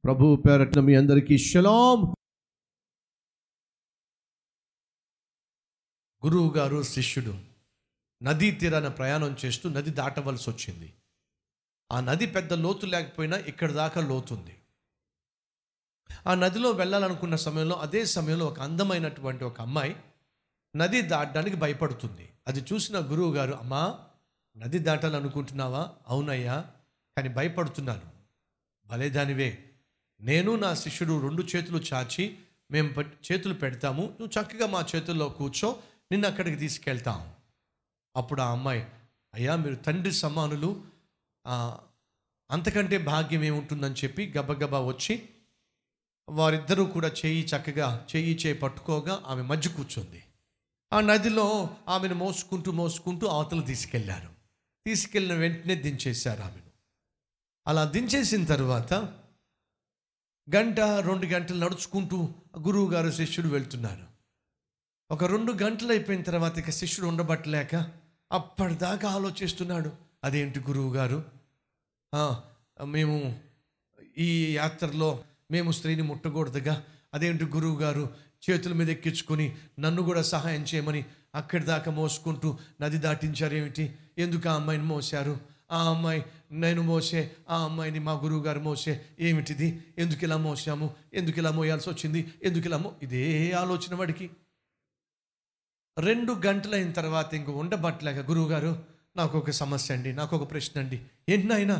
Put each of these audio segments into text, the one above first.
ప్రభు పేరట్న మీ అందరికీ షలాం గురువు గారు శిష్యుడు నదీ తీరాన ప్రయాణం చేస్తూ నది దాటవలసి వచ్చింది ఆ నది పెద్ద లోతు లేకపోయినా ఇక్కడ దాకా లోతుంది ఆ నదిలో వెళ్ళాలనుకున్న సమయంలో అదే సమయంలో ఒక అందమైనటువంటి ఒక అమ్మాయి నది దాటడానికి భయపడుతుంది అది చూసిన గురువు గారు అమ్మా నది దాటాలనుకుంటున్నావా అవునయ్యా కానీ భయపడుతున్నాను భలే దానివే నేను నా శిష్యుడు రెండు చేతులు చాచి మేము పెట్- చేతులు పెడతాము నువ్వు చక్కగా మా చేతుల్లో కూర్చో నిన్ను అక్కడికి తీసుకెళ్తాం అప్పుడు ఆ అమ్మాయి అయ్యా మీరు తండ్రి సమానులు ఆ, అంతకంటే భాగ్యం ఏముంటుందని చెప్పి గబగబా వచ్చి వారిద్దరూ కూడా చేయి చక్కగా చేయి చేయి పట్టుకోగా ఆమె మధ్య కూర్చుంది ఆ నదిలో ఆమెను మోసుకుంటూ మోసుకుంటూ అవతల తీసుకెళ్లారు తీసుకెళ్ళిన వెంటనే దించేశారు ఆమెను అలా దించేసిన తర్వాత గంట రెండు గంటలు నడుచుకుంటూ గురువు గారు శిష్యుడు వెళ్తున్నారు ఒక రెండు గంటలు అయిపోయిన తర్వాత ఇక శిష్యుడు ఉండబట్టలేక అప్పటిదాకా ఆలోచిస్తున్నాడు అదేంటి గురువు గారు ఆ, మేము ఈ యాత్రలో మేము స్త్రీని ముట్టకూడదుగా అదేంటి గురువు గారు చేతుల మీద ఎక్కించుకొని నన్ను కూడా సహాయం చేయమని అక్కడి దాకా మోసుకుంటూ నది దాటించారేమిటి ఎందుకు ఆ అమ్మాయిని మోశారు ఆ అమ్మాయి నేను మోసే ఆ అమ్మాయిని మా గురువు గారు మోసే ఏమిటిది ఎందుకు ఇలా మోసాము ఎందుకు ఇలా మోయాల్సి వచ్చింది ఎందుకు ఇలా మో ఇదే ఆలోచన వాడికి రెండు గంటలైన తర్వాత ఇంక ఉండబట్టలేక గురువుగారు నాకు ఒక సమస్య అండి నాకు ఒక ప్రశ్న అండి ఏంటి నాయనా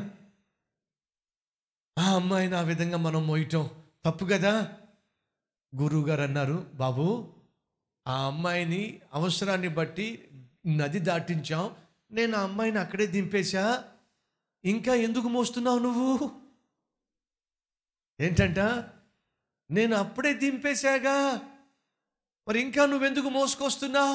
ఆ అమ్మాయిని ఆ విధంగా మనం మోయటం తప్పు కదా గురువుగారు అన్నారు బాబు ఆ అమ్మాయిని అవసరాన్ని బట్టి నది దాటించాం నేను ఆ అమ్మాయిని అక్కడే దింపేశా ఇంకా ఎందుకు మోస్తున్నావు నువ్వు ఏంటంట నేను అప్పుడే దింపేశాగా మరి ఇంకా నువ్వెందుకు మోసుకొస్తున్నావు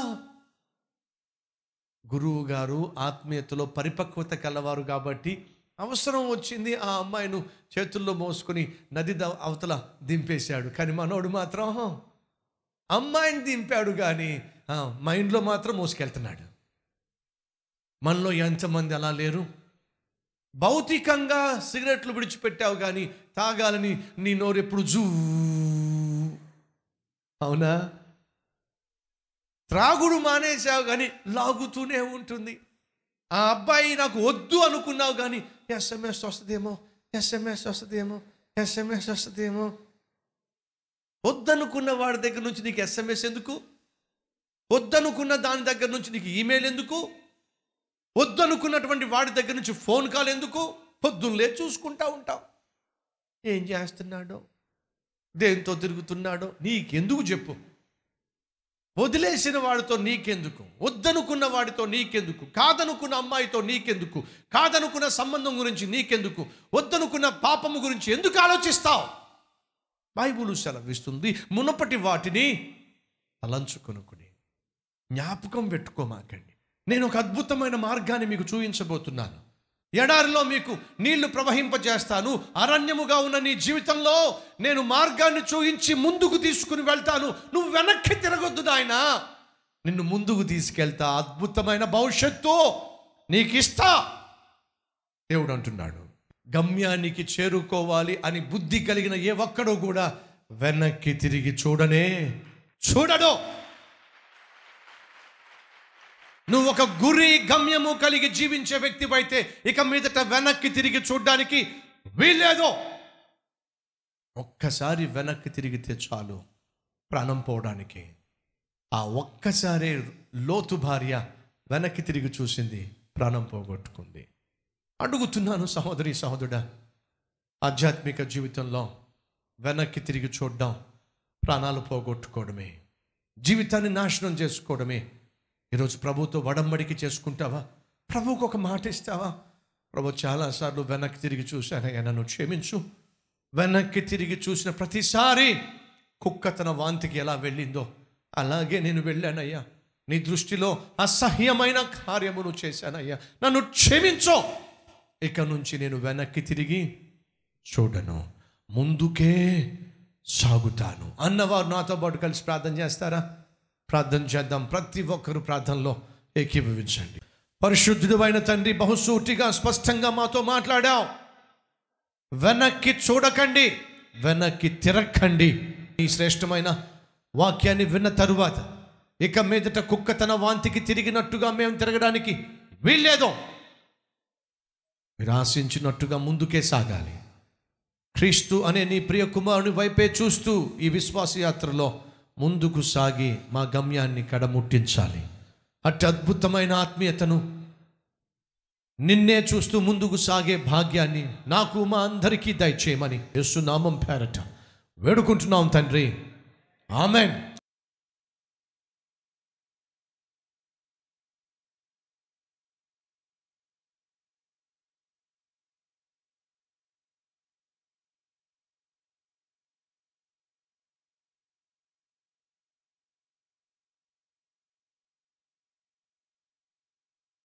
గురువు గారు ఆత్మీయతలో పరిపక్వత కలవారు కాబట్టి అవసరం వచ్చింది ఆ అమ్మాయిను చేతుల్లో మోసుకొని నది ద- అవతల దింపేశాడు కానీ మనోడు మాత్రం అమ్మాయిని దింపాడు కానీ ఆ, మైండ్లో మాత్రం మోసుకెళ్తున్నాడు మనలో ఎంతమంది అలా లేరు భౌతికంగా సిగరెట్లు విడిచిపెట్టావు కానీ తాగాలని నీ నోరు ఎప్పుడు జూ అవునా త్రాగుడు మానేసావు కానీ లాగుతూనే ఉంటుంది ఆ అబ్బాయి నాకు వద్దు అనుకున్నావు కానీ ఎస్ఎంఎస్ వస్తుందేమో ఎస్ఎంఎస్ వస్తుందేమో ఎస్ఎంఎస్ వస్తుందేమో వద్దనుకున్న వాడి దగ్గర నుంచి నీకు ఎస్ఎంఎస్ ఎందుకు వద్దనుకున్న దాని దగ్గర నుంచి నీకు ఈమెయిల్ ఎందుకు వద్దనుకున్నటువంటి వాడి దగ్గర నుంచి ఫోన్ కాల్ ఎందుకు పొద్దున్నే చూసుకుంటా ఉంటావు ఏం చేస్తున్నాడో దేంతో తిరుగుతున్నాడో నీకెందుకు చెప్పు వదిలేసిన వాడితో నీకెందుకు వద్దనుకున్న వాడితో నీకెందుకు కాదనుకున్న అమ్మాయితో నీకెందుకు కాదనుకున్న సంబంధం గురించి నీకెందుకు వద్దనుకున్న పాపము గురించి ఎందుకు ఆలోచిస్తావు బైబుల్ సెలవిస్తుంది మునపటి వాటిని తలంచుకొనుకుని జ్ఞాపకం పెట్టుకోమాకండి నేను ఒక అద్భుతమైన మార్గాన్ని మీకు చూపించబోతున్నాను ఎడారిలో మీకు నీళ్లు ప్రవహింపజేస్తాను అరణ్యముగా ఉన్న నీ జీవితంలో నేను మార్గాన్ని చూయించి ముందుకు తీసుకుని వెళ్తాను నువ్వు వెనక్కి తిరగొద్దు నాయనా నిన్ను ముందుకు తీసుకెళ్తా అద్భుతమైన భవిష్యత్తు నీకు ఇస్తా దేవుడు అంటున్నాడు గమ్యానికి చేరుకోవాలి అని బుద్ధి కలిగిన ఏ ఒక్కడో కూడా వెనక్కి తిరిగి చూడనే చూడడు నువ్వు ఒక గురి గమ్యము కలిగి జీవించే వ్యక్తివైతే ఇక మీదట వెనక్కి తిరిగి చూడడానికి వీల్లేదు ఒక్కసారి వెనక్కి తిరిగితే చాలు ప్రాణం పోవడానికి ఆ ఒక్కసారే లోతు భార్య వెనక్కి తిరిగి చూసింది ప్రాణం పోగొట్టుకుంది అడుగుతున్నాను సహోదరి సహోదరుడా ఆధ్యాత్మిక జీవితంలో వెనక్కి తిరిగి చూడడం ప్రాణాలు పోగొట్టుకోవడమే జీవితాన్ని నాశనం చేసుకోవడమే ఈరోజు ప్రభుతో వడంబడికి చేసుకుంటావా ప్రభువుకు ఒక మాట ఇస్తావా ప్రభు చాలాసార్లు వెనక్కి తిరిగి చూశానయ్యా నన్ను క్షమించు వెనక్కి తిరిగి చూసిన ప్రతిసారి కుక్క తన వాంతికి ఎలా వెళ్ళిందో అలాగే నేను వెళ్ళానయ్యా నీ దృష్టిలో అసహ్యమైన కార్యమును చేశానయ్యా నన్ను క్షమించు ఇక నుంచి నేను వెనక్కి తిరిగి చూడను ముందుకే సాగుతాను అన్నవారు నాతో పాటు కలిసి ప్రార్థన చేస్తారా ప్రార్థన చేద్దాం ప్రతి ఒక్కరు ప్రార్థనలో ఏకీభవించండి పరిశుద్ధుడు అయిన తండ్రి బహుసూటిగా స్పష్టంగా మాతో మాట్లాడావు వెనక్కి చూడకండి వెనక్కి తిరక్కండి ఈ శ్రేష్టమైన వాక్యాన్ని విన్న తరువాత ఇక మీదట కుక్క తన వాంతికి తిరిగినట్టుగా మేము తిరగడానికి వీల్లేదు మీరు ఆశించినట్టుగా ముందుకే సాగాలి క్రీస్తు అనే నీ ప్రియ కుమారుని వైపే చూస్తూ ఈ విశ్వాస యాత్రలో ముందుకు సాగి మా గమ్యాన్ని కడముట్టించాలి అట్టి అద్భుతమైన ఆత్మీయతను నిన్నే చూస్తూ ముందుకు సాగే భాగ్యాన్ని నాకు మా అందరికీ దయచేయమని యేసు నామం పేరట వేడుకుంటున్నాం తండ్రి ఆమెన్